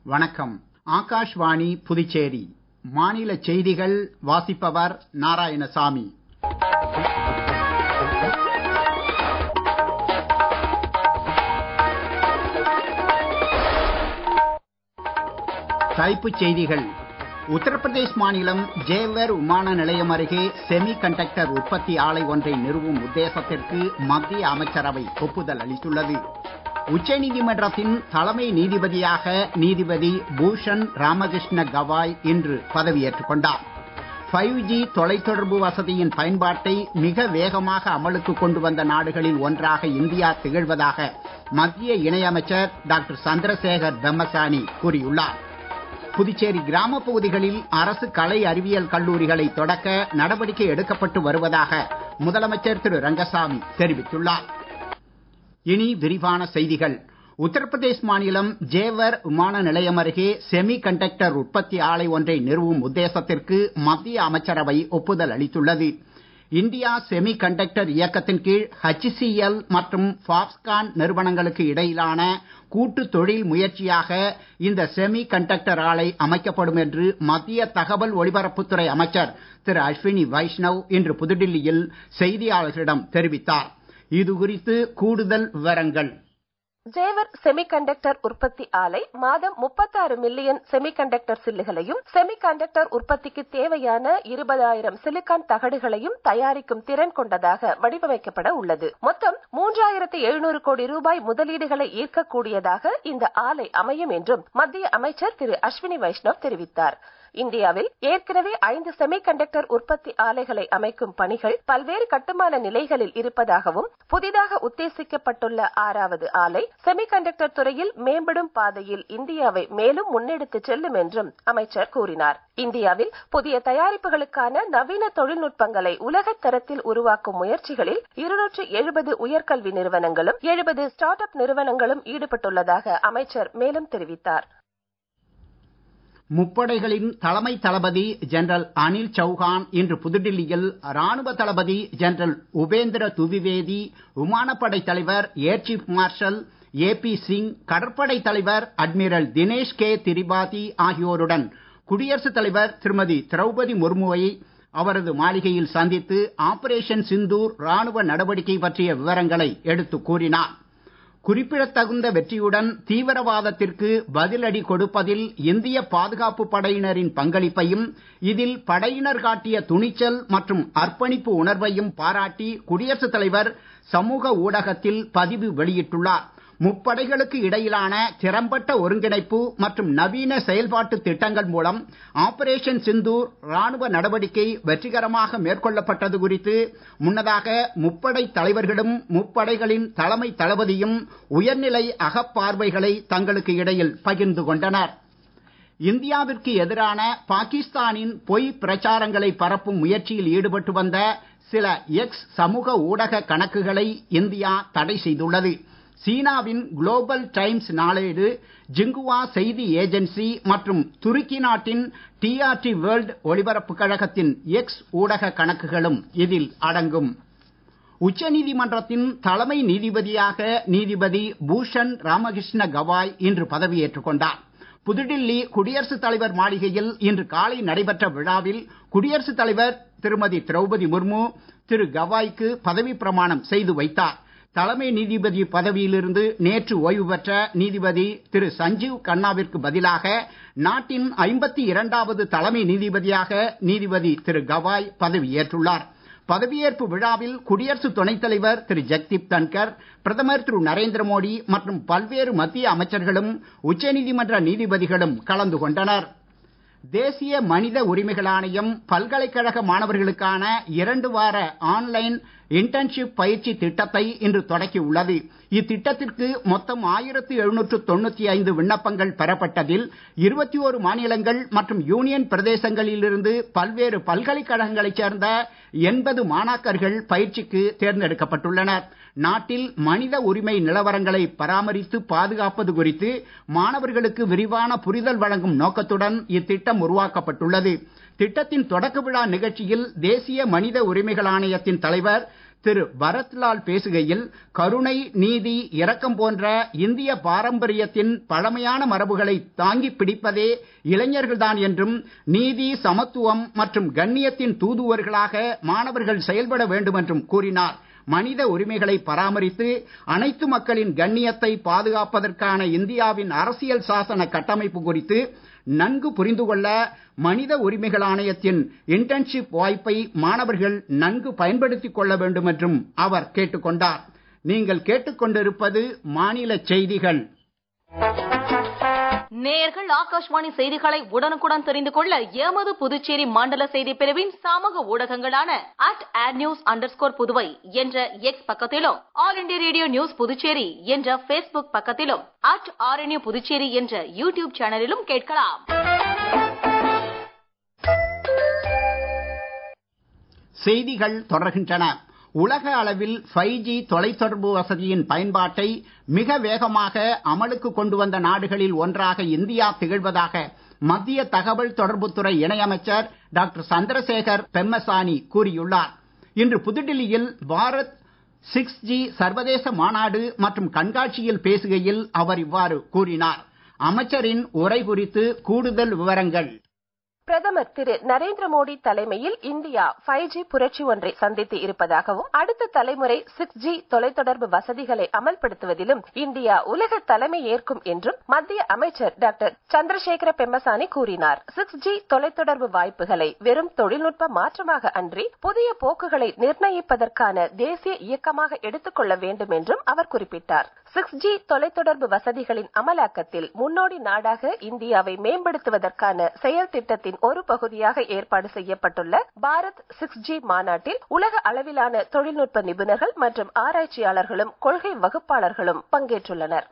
வணக்கம் ஆகாஷ்வாணி புதுச்சேரி மாநில செய்திகள் வாசிப்பவர் நாராயணசாமி தலைப்புச் செய்திகள் உத்தரப்பிரதேஷ் மாநிலம் ஜேவர் விமான நிலையம் அருகே செமி கண்டக்டர் உற்பத்தி ஆலை ஒன்றை நிறுவும் உத்தேசத்திற்கு மத்திய அமைச்சரவை ஒப்புதல் அளித்துள்ளது உச்சநீதிமன்றத்தின் தலைமை நீதிபதியாக நீதிபதி பூஷன் ராமகிருஷ்ண கவாய் இன்று பதவியேற்றுக் கொண்டார் ஃபைவ் ஜி தொலைத்தொடர்பு வசதியின் பயன்பாட்டை மிக வேகமாக அமலுக்கு கொண்டு வந்த நாடுகளில் ஒன்றாக இந்தியா திகழ்வதாக மத்திய இணையமைச்சர் டாக்டர் சந்திரசேகர் பெம்மசானி கூறியுள்ளார் புதுச்சேரி கிராம பகுதிகளில் அரசு கலை அறிவியல் கல்லூரிகளை தொடக்க நடவடிக்கை எடுக்கப்பட்டு வருவதாக முதலமைச்சர் திரு ரங்கசாமி தெரிவித்துள்ளார் இனி விரிவான செய்திகள் உத்தரப்பிரதேஷ் மாநிலம் ஜேவர் விமான நிலையம் அருகே செமி கண்டக்டர் உற்பத்தி ஆலை ஒன்றை நிறுவும் உத்தேசத்திற்கு மத்திய அமைச்சரவை ஒப்புதல் அளித்துள்ளது இந்தியா செமி கண்டக்டர் இயக்கத்தின் கீழ் ஹச்சிசிஎல் மற்றும் பாப்ஸ்கான் நிறுவனங்களுக்கு இடையிலான கூட்டு தொழில் முயற்சியாக இந்த செமி கண்டக்டர் ஆலை அமைக்கப்படும் என்று மத்திய தகவல் ஒலிபரப்புத்துறை அமைச்சர் திரு அஸ்வினி வைஷ்ணவ் இன்று புதுடில்லியில் செய்தியாளர்களிடம் தெரிவித்தார் இது குறித்து கூடுதல் விவரங்கள் ஜேவர் செமிகண்டக்டர் உற்பத்தி ஆலை மாதம் முப்பத்தாறு மில்லியன் செமிகண்டக்டர் சில்லுகளையும் செமிகண்டக்டர் உற்பத்திக்கு தேவையான இருபதாயிரம் சிலிக்கான் தகடுகளையும் தயாரிக்கும் திறன் கொண்டதாக வடிவமைக்கப்பட உள்ளது மொத்தம் மூன்றாயிரத்து எழுநூறு கோடி ரூபாய் முதலீடுகளை ஈர்க்கக்கூடியதாக இந்த ஆலை அமையும் என்றும் மத்திய அமைச்சர் திரு அஸ்வினி வைஷ்ணவ் தெரிவித்தார் இந்தியாவில் ஏற்கனவே ஐந்து செமிகண்டக்டர் உற்பத்தி ஆலைகளை அமைக்கும் பணிகள் பல்வேறு கட்டுமான நிலைகளில் இருப்பதாகவும் புதிதாக உத்தேசிக்கப்பட்டுள்ள ஆறாவது ஆலை செமிகண்டக்டர் துறையில் மேம்படும் பாதையில் இந்தியாவை மேலும் முன்னெடுத்துச் செல்லும் என்றும் அமைச்சர் கூறினார் இந்தியாவில் புதிய தயாரிப்புகளுக்கான நவீன தொழில்நுட்பங்களை உலகத் தரத்தில் உருவாக்கும் முயற்சிகளில் இருநூற்று எழுபது உயர்கல்வி நிறுவனங்களும் எழுபது ஸ்டார்ட் அப் நிறுவனங்களும் ஈடுபட்டுள்ளதாக அமைச்சர் மேலும் தெரிவித்தார் முப்படைகளின் தலைமை தளபதி ஜெனரல் அனில் சௌஹான் இன்று புதுடில்லியில் ராணுவ தளபதி ஜெனரல் உபேந்திர துவிவேதி விமானப்படை தலைவர் air chief marshal A P Singh கடற்படை தலைவர் அட்மிரல் தினேஷ் கே திரிபாதி ஆகியோருடன் குடியரசுத் தலைவர் திருமதி திரௌபதி முர்முவை அவரது மாளிகையில் சந்தித்து ஆபரேஷன் சிந்தூர் ராணுவ நடவடிக்கை பற்றிய விவரங்களை எடுத்துக் கூறினார் குறிப்பிடத்தகுந்த வெற்றியுடன் தீவிரவாதத்திற்கு பதிலடி கொடுப்பதில் இந்திய பாதுகாப்பு படையினரின் பங்களிப்பையும் இதில் படையினர் காட்டிய துணிச்சல் மற்றும் அர்ப்பணிப்பு உணர்வையும் பாராட்டி குடியரசுத் தலைவர் சமூக ஊடகத்தில் பதிவு வெளியிட்டுள்ளார் முப்படைகளுக்கு இடையிலான திறம்பட்ட ஒருங்கிணைப்பு மற்றும் நவீன செயல்பாட்டு திட்டங்கள் மூலம் ஆபரேஷன் சிந்தூர் ராணுவ நடவடிக்கை வெற்றிகரமாக மேற்கொள்ளப்பட்டது குறித்து முன்னதாக முப்படை தலைவர்களும் முப்படைகளின் தலைமை தளபதியும் உயர்நிலை அகப்பார்வைகளை தங்களுக்கு இடையில் பகிர்ந்து கொண்டனர் இந்தியாவிற்கு எதிரான பாகிஸ்தானின் பொய் பிரச்சாரங்களை பரப்பும் முயற்சியில் ஈடுபட்டு வந்த சில எக்ஸ் சமூக ஊடக கணக்குகளை இந்தியா தடை செய்துள்ளது சீனாவின் குளோபல் டைம்ஸ் நாளேடு ஜிங்குவா செய்தி ஏஜென்சி மற்றும் துருக்கி நாட்டின் டிஆர்டி வேர்ல்ட் ஒலிபரப்பு கழகத்தின் எக்ஸ் ஊடக கணக்குகளும் இதில் அடங்கும் உச்சநீதிமன்றத்தின் தலைமை நீதிபதியாக நீதிபதி பூஷன் ராமகிருஷ்ண கவாய் இன்று பதவியேற்றுக் கொண்டார் புதுடில்லி குடியரசுத் தலைவர் மாளிகையில் இன்று காலை நடைபெற்ற விழாவில் குடியரசுத் தலைவர் திருமதி திரௌபதி முர்மு திரு கவாய்க்கு பதவி பிரமாணம் செய்து வைத்தார் தலைமை நீதிபதி பதவியிலிருந்து நேற்று ஓய்வு பெற்ற நீதிபதி திரு சஞ்சீவ் கண்ணாவிற்கு பதிலாக நாட்டின் ஐம்பத்தி இரண்டாவது தலைமை நீதிபதியாக நீதிபதி திரு கவாய் பதவியேற்றுள்ளார் பதவியேற்பு விழாவில் குடியரசு துணைத் தலைவர் திரு ஜெக்தீப் தன்கர் பிரதமர் திரு நரேந்திர மோடி மற்றும் பல்வேறு மத்திய அமைச்சர்களும் உச்சநீதிமன்ற நீதிபதிகளும் கலந்து கொண்டனர் தேசிய மனித உரிமைகள் ஆணையம் பல்கலைக்கழக மாணவர்களுக்கான இரண்டு வார ஆன்லைன் இன்டர்ன்ஷிப் பயிற்சி திட்டத்தை இன்று தொடக்கி உள்ளது இத்திட்டத்திற்கு மொத்தம் ஆயிரத்து எழுநூற்று தொண்ணூத்தி ஐந்து விண்ணப்பங்கள் பெறப்பட்டதில் இருபத்தி ஓரு மாநிலங்கள் மற்றும் யூனியன் பிரதேசங்களிலிருந்து பல்வேறு பல்கலைக்கழகங்களைச் சேர்ந்த எண்பது மாணாக்கர்கள் பயிற்சிக்கு தேர்ந்தெடுக்கப்பட்டுள்ளனர் நாட்டில் மனித உரிமை நிலவரங்களை பராமரித்து பாதுகாப்பது குறித்து மாணவர்களுக்கு விரிவான புரிதல் வழங்கும் நோக்கத்துடன் இத்திட்டம் உருவாக்கப்பட்டுள்ளது திட்டத்தின் தொடக்க விழா நிகழ்ச்சியில் தேசிய மனித உரிமைகள் ஆணையத்தின் தலைவர் திரு பரத்லால் பேசுகையில் கருணை நீதி இரக்கம் போன்ற இந்திய பாரம்பரியத்தின் பழமையான மரபுகளை தாங்கிப் பிடிப்பதே இளைஞர்கள்தான் என்றும் நீதி சமத்துவம் மற்றும் கண்ணியத்தின் தூதுவர்களாக மாணவர்கள் செயல்பட வேண்டும் என்றும் கூறினார் மனித உரிமைகளை பராமரித்து அனைத்து மக்களின் கண்ணியத்தை பாதுகாப்பதற்கான இந்தியாவின் அரசியல் சாசன கட்டமைப்பு குறித்து நன்கு புரிந்து கொள்ள மனித உரிமைகள் ஆணையத்தின் இன்டர்ன்ஷிப் வாய்ப்பை மாணவர்கள் நன்கு பயன்படுத்திக் கொள்ள வேண்டும் என்றும் அவர் கேட்டுக்கொண்டார் நீங்கள் கேட்டுக்கொண்டிருப்பது மாநில செய்திகள் நேயர்கள் ஆகாஷ்வாணி செய்திகளை உடனுக்குடன் தெரிந்து கொள்ள எமது புதுச்சேரி மண்டல செய்தி பிரிவின் சமூக ஊடகங்களான அட் ஆட் நியூஸ் அண்டர் புதுவை என்ற எக்ஸ் பக்கத்திலும் All India Radio news Puducherry என்ற பேஸ்புக் பக்கத்திலும் அட் ஆர்என்யூ புதுச்சேரி என்ற யூடியூப் சேனலிலும் கேட்கலாம் செய்திகள் தொடர்கின்றன உலக அளவில் ஃபைவ் ஜி தொலைத்தொடர்பு வசதியின் பயன்பாட்டை மிக வேகமாக அமலுக்கு கொண்டு வந்த நாடுகளில் ஒன்றாக இந்தியா திகழ்வதாக மத்திய தகவல் தொடர்புத்துறை இணையமைச்சர் டாக்டர் சந்திரசேகர் பெம்மசானி கூறியுள்ளார் இன்று புதுடில்லியில் பாரத் சிக்ஸ் ஜி சர்வதேச மாநாடு மற்றும் கண்காட்சியில் பேசுகையில் அவர் இவ்வாறு கூறினார் அமைச்சரின் உரை குறித்து கூடுதல் விவரங்கள் பிரதமர் திரு நரேந்திர மோடி தலைமையில் இந்தியா ஃபைவ் ஜி புரட்சி ஒன்றை சந்தித்து இருப்பதாகவும் அடுத்த தலைமுறை சிக்ஸ் ஜி தொலைத்தொடர்பு வசதிகளை அமல்படுத்துவதிலும் இந்தியா உலக தலைமை ஏற்கும் என்றும் மத்திய அமைச்சர் டாக்டர் சந்திரசேகர பெம்மசானி கூறினார் சிக்ஸ் ஜி தொலைத்தொடர்பு வாய்ப்புகளை வெறும் தொழில்நுட்ப மாற்றமாக அன்றி புதிய போக்குகளை நிர்ணயிப்பதற்கான தேசிய இயக்கமாக எடுத்துக்கொள்ள வேண்டும் என்றும் அவர் குறிப்பிட்டார் சிக்ஸ் ஜி தொலைத்தொடர்பு வசதிகளின் அமலாக்கத்தில் முன்னோடி நாடாக இந்தியாவை மேம்படுத்துவதற்கான செயல் திட்டத்தின் ஒரு பகுதியாக ஏற்பாடு செய்யப்பட்டுள்ள பாரத் சிக்ஸ் ஜி மாநாட்டில் உலக அளவிலான தொழில்நுட்ப நிபுணர்கள் மற்றும் ஆராய்ச்சியாளர்களும் கொள்கை வகுப்பாளர்களும் பங்கேற்றுள்ளனர்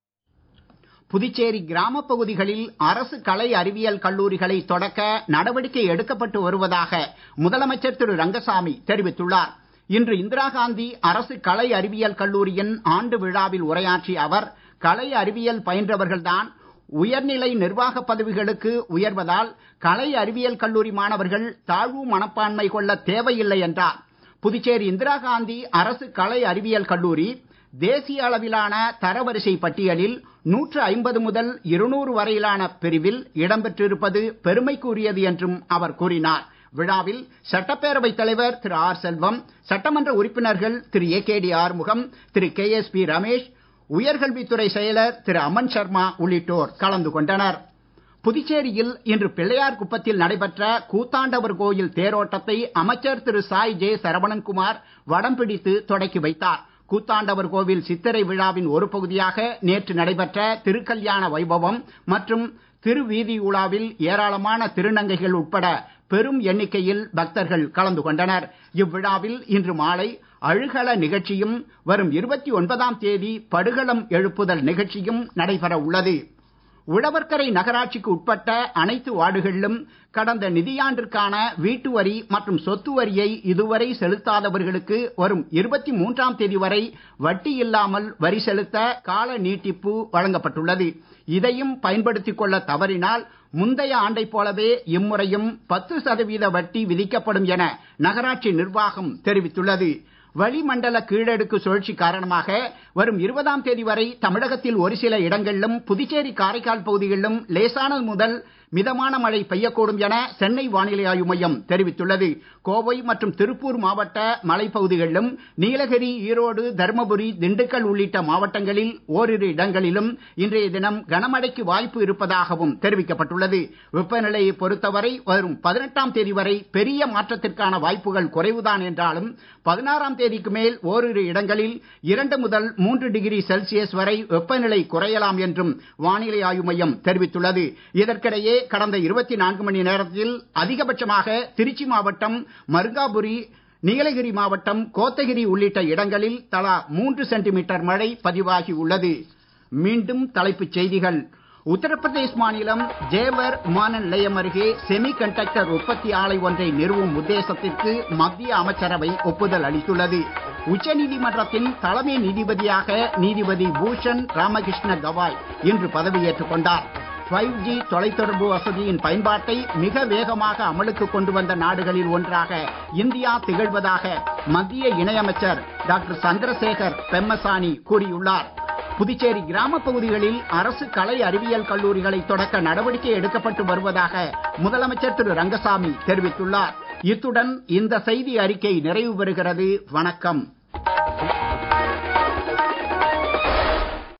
புதுச்சேரி கிராம பகுதிகளில் அரசு கலை அறிவியல் கல்லூரிகளை தொடக்க நடவடிக்கை எடுக்கப்பட்டு வருவதாக முதலமைச்சர் திரு ரங்கசாமி தெரிவித்துள்ளார் இன்று இந்திரா காந்தி அரசு கலை அறிவியல் கல்லூரியின் ஆண்டு விழாவில் உரையாற்றிய அவர் கலை அறிவியல் பயின்றவர்கள்தான் உயர்நிலை நிர்வாக பதவிகளுக்கு உயர்வதால் கலை அறிவியல் கல்லூரி மாணவர்கள் தாழ்வு மனப்பான்மை கொள்ள தேவையில்லை என்றார் புதுச்சேரி இந்திரா காந்தி அரசு கலை அறிவியல் கல்லூரி தேசிய அளவிலான தரவரிசை பட்டியலில் நூற்று ஐம்பது முதல் இருநூறு வரையிலான பிரிவில் இடம்பெற்றிருப்பது பெருமைக்குரியது என்றும் அவர் கூறினார் விழாவில் சட்டப்பேரவைத் தலைவர் திரு ஆர் செல்வம் சட்டமன்ற உறுப்பினர்கள் Thiru A K D Arumugam Thiru K S P Ramesh உயர்கல்வித்துறை செயலர் திரு அமன் சர்மா உள்ளிட்டோர் கலந்து கொண்டனர் புதுச்சேரியில் இன்று பிள்ளையார் குப்பத்தில் நடைபெற்ற கூத்தாண்டவர் கோயில் தேரோட்டத்தை அமைச்சர் திரு சாய் ஜே சரவணன்குமார் வடம் பிடித்து தொடக்கி வைத்தார் கூத்தாண்டவர் கோவில் சித்திரை விழாவின் ஒரு பகுதியாக நேற்று நடைபெற்ற திருக்கல்யாண வைபவம் மற்றும் திருவீதி உலாவில் ஏராளமான திருநங்கைகள் உட்பட பெரும் எண்ணிக்கையில் பக்தர்கள் கலந்து கொண்டனர் இவ்விழாவில் இன்று மாலை அழுகல நிகழ்ச்சியும் வரும் இருபத்தி ஒன்பதாம் தேதி படுகளம் எழுப்புதல் நிகழ்ச்சியும் நடைபெற உள்ளது உழவர்கரை நகராட்சிக்கு உட்பட்ட அனைத்து வார்டுகளிலும் கடந்த நிதியாண்டிற்கான வீட்டு வரி மற்றும் சொத்து வரியை இதுவரை செலுத்தாதவர்களுக்கு வரும் இருபத்தி மூன்றாம் தேதி வரை வட்டி இல்லாமல் வரி செலுத்த கால நீட்டிப்பு வழங்கப்பட்டுள்ளது இதையும் பயன்படுத்திக் கொள்ள தவறினால் முந்தைய ஆண்டைப் போலவே இம்முறையும் பத்து சதவீத வட்டி விதிக்கப்படும் என நகராட்சி நிர்வாகம் தெரிவித்துள்ளது வளிமண்டல கீழடுக்கு சுழற்சி காரணமாக வரும் இருபதாம் தேதி வரை தமிழகத்தில் ஒரு சில இடங்களிலும் புதுச்சேரி காரைக்கால் பகுதிகளிலும் லேசானது முதல் மிதமான மழை பெய்யக்கூடும் என சென்னை வானிலை ஆய்வு மையம் தெரிவித்துள்ளது கோவை மற்றும் திருப்பூர் மாவட்ட மலைப்பகுதிகளிலும் நீலகிரி ஈரோடு தருமபுரி திண்டுக்கல் உள்ளிட்ட மாவட்டங்களில் ஓரிரு இடங்களிலும் இன்றைய தினம் கனமழைக்கு வாய்ப்பு இருப்பதாகவும் தெரிவிக்கப்பட்டுள்ளது வெப்பநிலையை பொறுத்தவரை வரும் பதினெட்டாம் தேதி வரை பெரிய மாற்றத்திற்கான வாய்ப்புகள் குறைவுதான் என்றாலும் பதினாறாம் தேதிக்கு மேல் ஓரிரு இடங்களில் இரண்டு முதல் மூன்று டிகிரி செல்சியஸ் வரை வெப்பநிலை குறையலாம் என்றும் வானிலை ஆய்வு மையம் தெரிவித்துள்ளது இதற்கிடையே கடந்த இருபத்தி நான்கு மணி நேரத்தில் அதிகபட்சமாக திருச்சி மாவட்டம் மருங்காபுரி நீலகிரி மாவட்டம் கோத்தகிரி உள்ளிட்ட இடங்களில் தலா மூன்று சென்டிமீட்டர் மழை பதிவாகி உள்ளது மீண்டும் தலைப்புச் செய்திகள் உத்தரப்பிரதேஷ் மாநிலம் ஜேவர் விமான நிலையம் அருகே செமி கண்டக்டர் உற்பத்தி ஆலை ஒன்றை நிறுவும் உத்தேசத்திற்கு மத்திய அமைச்சரவை ஒப்புதல் அளித்துள்ளது உச்சநீதிமன்றத்தின் தலைமை நீதிபதியாக நீதிபதி பூஷன் ராமகிருஷ்ண கவாய் இன்று பதவியேற்றுக் கொண்டார் ஃபைவ் ஜி தொலைத்தொடர்பு வசதியின் பயன்பாட்டை மிக வேகமாக அமலுக்கு கொண்டு வந்த நாடுகளில் ஒன்றாக இந்தியா திகழ்வதாக மத்திய இணையமைச்சர் டாக்டர் சந்திரசேகர் பெம்மசானி கூறியுள்ளார் புதுச்சேரி கிராமப் பகுதிகளில் அரசு கலை அறிவியல் கல்லூரிகளை தொடக்க நடவடிக்கை எடுக்கப்பட்டு வருவதாக முதலமைச்சர் திரு ரங்கசாமி தெரிவித்துள்ளார் இத்துடன் இந்த செய்தி அறிக்கை நிறைவு பெறுகிறது வணக்கம்